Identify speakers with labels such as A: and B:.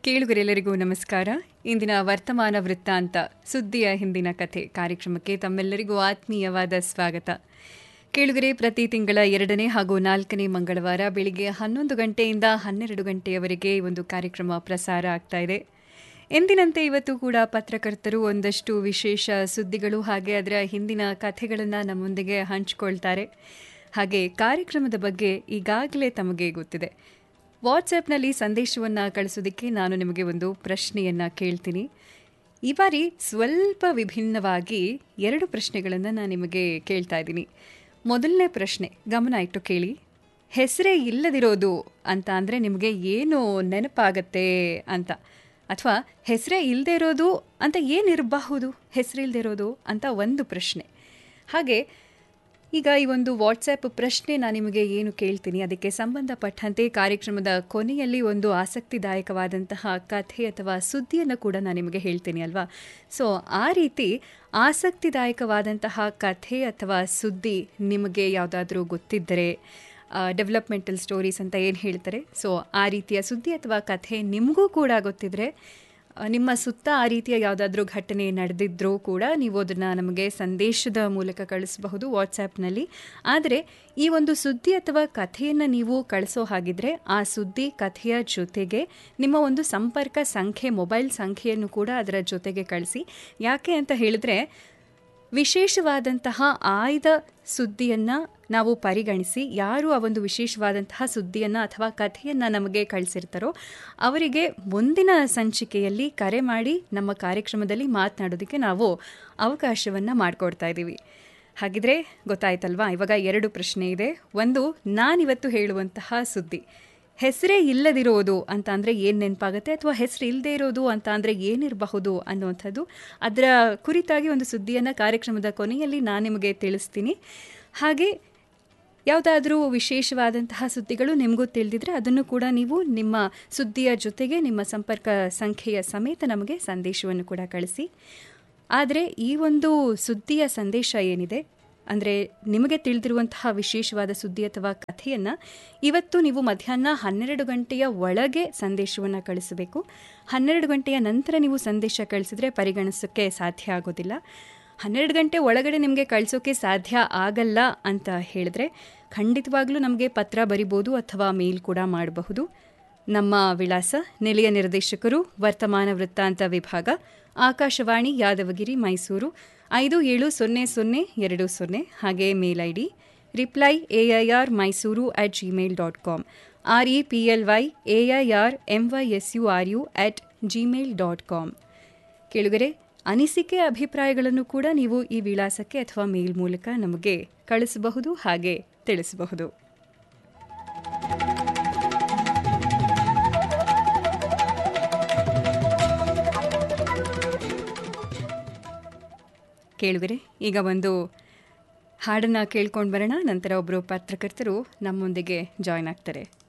A: ಕೇಳುಗರೆಲ್ಲರಿಗೂ ನಮಸ್ಕಾರ ಇಂದಿನ ವರ್ತಮಾನ ವೃತ್ತಾಂತ ಸುದ್ದಿಯ ಹಿಂದಿನ ಕಥೆ ಕಾರ್ಯಕ್ರಮಕ್ಕೆ ತಮ್ಮೆಲ್ಲರಿಗೂ ಆತ್ಮೀಯವಾದ ಸ್ವಾಗತ ಕೇಳುಗರೆ ಪ್ರತಿ ತಿಂಗಳ ಎರಡನೇ ಹಾಗೂ ನಾಲ್ಕನೇ ಮಂಗಳವಾರ ಬೆಳಿಗ್ಗೆ ಹನ್ನೊಂದು ಗಂಟೆಯಿಂದ ಹನ್ನೆರಡು ಗಂಟೆಯವರೆಗೆ ಈ ಒಂದು ಕಾರ್ಯಕ್ರಮ ಪ್ರಸಾರ ಆಗ್ತಾ ಇದೆ ಎಂದಿನಂತೆ ಇವತ್ತು ಕೂಡ ಪತ್ರಕರ್ತರು ಒಂದಷ್ಟು ವಿಶೇಷ ಸುದ್ದಿಗಳು ಹಾಗೆ ಅದರ ಹಿಂದಿನ ಕಥೆಗಳನ್ನು ನಮ್ಮೊಂದಿಗೆ ಹಂಚಿಕೊಳ್ತಾರೆ ಹಾಗೆ ಕಾರ್ಯಕ್ರಮದ ಬಗ್ಗೆ ಈಗಾಗಲೇ ತಮಗೆ ಗೊತ್ತಿದೆ ವಾಟ್ಸಪ್ನಲ್ಲಿ ಸಂದೇಶವನ್ನು ಕಳಿಸೋದಕ್ಕೆ ನಾನು ನಿಮಗೆ ಒಂದು ಪ್ರಶ್ನೆಯನ್ನು ಕೇಳ್ತೀನಿ ಈ ಬಾರಿ ಸ್ವಲ್ಪ ವಿಭಿನ್ನವಾಗಿ ಎರಡು ಪ್ರಶ್ನೆಗಳನ್ನು ನಾನು ನಿಮಗೆ ಕೇಳ್ತಾ ಇದ್ದೀನಿ ಮೊದಲನೇ ಪ್ರಶ್ನೆ ಗಮನ ಇಟ್ಟು ಕೇಳಿ ಹೆಸರೇ ಇಲ್ಲದಿರೋದು ಅಂತ ಅಂದರೆ ನಿಮಗೆ ಏನು ನೆನಪಾಗತ್ತೆ ಅಂತ ಅಥವಾ ಹೆಸರೇ ಇಲ್ಲದೆ ಇರೋದು ಅಂತ ಏನಿರಬಹುದು ಹೆಸರಿಲ್ಲದೆ ಇರೋದು ಅಂತ ಒಂದು ಪ್ರಶ್ನೆ ಹಾಗೆ ಈಗ ಈ ಒಂದು ವಾಟ್ಸಪ್ ಪ್ರಶ್ನೆ ನಾನು ನಿಮಗೆ ಏನು ಕೇಳ್ತೀನಿ ಅದಕ್ಕೆ ಸಂಬಂಧಪಟ್ಟಂತೆ ಕಾರ್ಯಕ್ರಮದ ಕೊನೆಯಲ್ಲಿ ಒಂದು ಆಸಕ್ತಿದಾಯಕವಾದಂತಹ ಕಥೆ ಅಥವಾ ಸುದ್ದಿಯನ್ನು ಕೂಡ ನಾನು ನಿಮಗೆ ಹೇಳ್ತೀನಿ ಅಲ್ವಾ ಸೊ ಆ ರೀತಿ ಆಸಕ್ತಿದಾಯಕವಾದಂತಹ ಕಥೆ ಅಥವಾ ಸುದ್ದಿ ನಿಮಗೆ ಯಾವುದಾದ್ರೂ ಗೊತ್ತಿದ್ದರೆ ಡೆವಲಪ್ಮೆಂಟಲ್ ಸ್ಟೋರೀಸ್ ಅಂತ ಏನು ಹೇಳ್ತಾರೆ ಸೊ ಆ ರೀತಿಯ ಸುದ್ದಿ ಅಥವಾ ಕಥೆ ನಿಮಗೂ ಕೂಡ ಗೊತ್ತಿದ್ರೆ ನಿಮ್ಮ ಸುತ್ತ ಆ ರೀತಿಯ ಯಾವುದಾದ್ರೂ ಘಟನೆ ನಡೆದಿದ್ರೂ ಕೂಡ ನೀವು ಅದನ್ನು ನಮಗೆ ಸಂದೇಶದ ಮೂಲಕ ಕಳಿಸಬಹುದು ವಾಟ್ಸ್ಯಾಪ್ನಲ್ಲಿ ಆದರೆ ಈ ಒಂದು ಸುದ್ದಿ ಅಥವಾ ಕಥೆಯನ್ನು ನೀವು ಕಳಿಸೋ ಹಾಗಿದ್ರೆ ಆ ಸುದ್ದಿ ಕಥೆಯ ಜೊತೆಗೆ ನಿಮ್ಮ ಒಂದು ಸಂಪರ್ಕ ಸಂಖ್ಯೆ ಮೊಬೈಲ್ ಸಂಖ್ಯೆಯನ್ನು ಕೂಡ ಅದರ ಜೊತೆಗೆ ಕಳಿಸಿ ಯಾಕೆ ಅಂತ ಹೇಳಿದ್ರೆ ವಿಶೇಷವಾದಂತಹ ಆಯ್ದ ಸುದ್ದಿಯನ್ನು ನಾವು ಪರಿಗಣಿಸಿ ಯಾರು ಆ ಒಂದು ವಿಶೇಷವಾದಂತಹ ಸುದ್ದಿಯನ್ನು ಅಥವಾ ಕಥೆಯನ್ನು ನಮಗೆ ಕಳಿಸಿರ್ತಾರೋ ಅವರಿಗೆ ಮುಂದಿನ ಸಂಚಿಕೆಯಲ್ಲಿ ಕರೆ ಮಾಡಿ ನಮ್ಮ ಕಾರ್ಯಕ್ರಮದಲ್ಲಿ ಮಾತನಾಡೋದಕ್ಕೆ ನಾವು ಅವಕಾಶವನ್ನು ಮಾಡಿಕೊಡ್ತಾ ಇದ್ದೀವಿ ಹಾಗಿದ್ರೆ ಗೊತ್ತಾಯ್ತಲ್ವಾ ಇವಾಗ ಎರಡು ಪ್ರಶ್ನೆ ಇದೆ ಒಂದು ನಾನಿವತ್ತು ಹೇಳುವಂತಹ ಸುದ್ದಿ ಹೆಸರೇ ಇಲ್ಲದಿರೋದು ಅಂತ ಅಂದರೆ ಏನು ನೆನಪಾಗುತ್ತೆ ಅಥವಾ ಹೆಸರು ಇಲ್ಲದೆ ಇರೋದು ಅಂತ ಅಂದರೆ ಏನಿರಬಹುದು ಅನ್ನುವಂಥದ್ದು ಅದರ ಕುರಿತಾಗಿ ಒಂದು ಸುದ್ದಿಯನ್ನು ಕಾರ್ಯಕ್ರಮದ ಕೊನೆಯಲ್ಲಿ ನಾನು ನಿಮಗೆ ತಿಳಿಸ್ತೀನಿ ಹಾಗೆ ಯಾವುದಾದ್ರೂ ವಿಶೇಷವಾದಂತಹ ಸುದ್ದಿಗಳು ನಿಮಗೂ ತಿಳಿದಿದ್ರೆ ಅದನ್ನು ಕೂಡ ನೀವು ನಿಮ್ಮ ಸುದ್ದಿಯ ಜೊತೆಗೆ ನಿಮ್ಮ ಸಂಪರ್ಕ ಸಂಖ್ಯೆಯ ಸಮೇತ ನಮಗೆ ಸಂದೇಶವನ್ನು ಕೂಡ ಕಳಿಸಿ ಆದರೆ ಈ ಒಂದು ಸುದ್ದಿಯ ಸಂದೇಶ ಏನಿದೆ ಅಂದರೆ ನಿಮಗೆ ತಿಳಿದಿರುವಂತಹ ವಿಶೇಷವಾದ ಸುದ್ದಿ ಅಥವಾ ಕಥೆಯನ್ನು ಇವತ್ತು ನೀವು ಮಧ್ಯಾಹ್ನ ಹನ್ನೆರಡು ಗಂಟೆಯ ಒಳಗೆ ಸಂದೇಶವನ್ನು ಕಳಿಸಬೇಕು ಹನ್ನೆರಡು ಗಂಟೆಯ ನಂತರ ನೀವು ಸಂದೇಶ ಕಳಿಸಿದ್ರೆ ಪರಿಗಣಿಸೋಕ್ಕೆ ಸಾಧ್ಯ ಆಗೋದಿಲ್ಲ ಹನ್ನೆರಡು ಗಂಟೆ ಒಳಗಡೆ ನಿಮಗೆ ಕಳಿಸೋಕೆ ಸಾಧ್ಯ ಆಗಲ್ಲ ಅಂತ ಹೇಳಿದ್ರೆ ಖಂಡಿತವಾಗ್ಲೂ ನಮಗೆ ಪತ್ರ ಬರಿಬೋದು ಅಥವಾ ಮೇಲ್ ಕೂಡ ಮಾಡಬಹುದು ನಮ್ಮ ವಿಳಾಸ ನಿಲಯ ನಿರ್ದೇಶಕರು ವರ್ತಮಾನ ವೃತ್ತಾಂತ ವಿಭಾಗ ಆಕಾಶವಾಣಿ ಯಾದವಗಿರಿ ಮೈಸೂರು ಐದು ಏಳು ಸೊನ್ನೆ ಸೊನ್ನೆ ಎರಡು ಸೊನ್ನೆ ಹಾಗೆ mail I D reply A I R Mysuru at Gmail dot com R E P L Y A I R M Y S U R U at Gmail dot com ಕೇಳುಗರೆ ಅನಿಸಿಕೆ ಅಭಿಪ್ರಾಯಗಳನ್ನು ಕೂಡ ನೀವು ಈ ವಿಳಾಸಕ್ಕೆ ಅಥವಾ ಮೇಲ್ ಮೂಲಕ ನಮಗೆ ಕಳಿಸಬಹುದು ಹಾಗೆ ತಿಳಿಸಬಹುದು ಕೇಳುಗರೆ ಈಗ ಒಂದು ಹಾಡನ್ನು ಕೇಳ್ಕೊಂಡು ಬರೋಣ ನಂತರ ಒಬ್ಬರು ಪತ್ರಕರ್ತರು ನಮ್ಮೊಂದಿಗೆ ಜಾಯ್ನ್ ಆಗ್ತಾರೆ